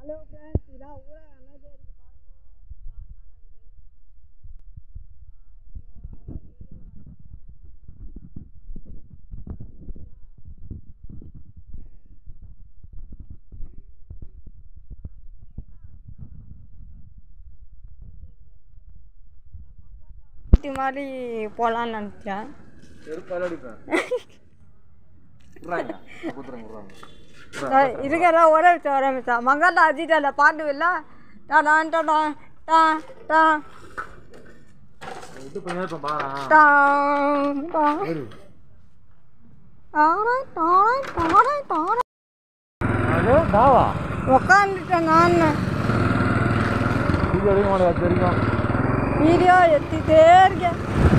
hello friends இதான் ஊரா அமைதியாக இருக்கு பாருங்க மாதிரி போகலான்னு நினச்சேன் செருப்பால அடிப்பேன் விட்றாங்க குத்துறேன் விட்றாங்க இருக்கிற ஒரே நிமிஷம் ஒரே நிமிஷம் மங்காத்தா அஜிட்டால பாட்டு இல்லை டாடான் டாடான் டா டா விட்டு போய் இப்போ பாரா டான் டான் டாடா டாடா டாடா டாடா அது தாவா உக்காந்துட்டேன் நான் இது வரைக்கும் உனக்கு அது தெரியும் வீடியோ எடுத்துட்டே இருக்கேன்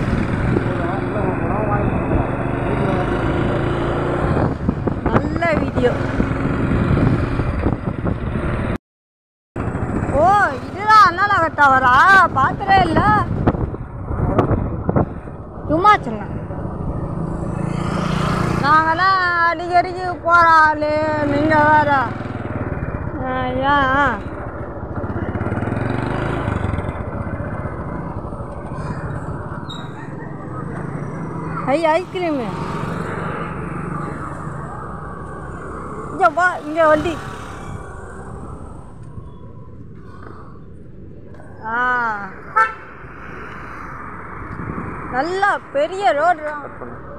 நல்ல வீடியோ ஓ இதுதான் அண்ணா டவரா பார்க்கவே இல்லை சும்மா சொன்னேன் நாங்களாம் அடிக்கடிக்கு போகிற ஆளு நீங்கள் வேற ஏன் ஐ ஐஸ்கிரீமு இங்கே வா இங்கே வண்டி ஆ நல்லா பெரிய ரோடு கட் பண்ணு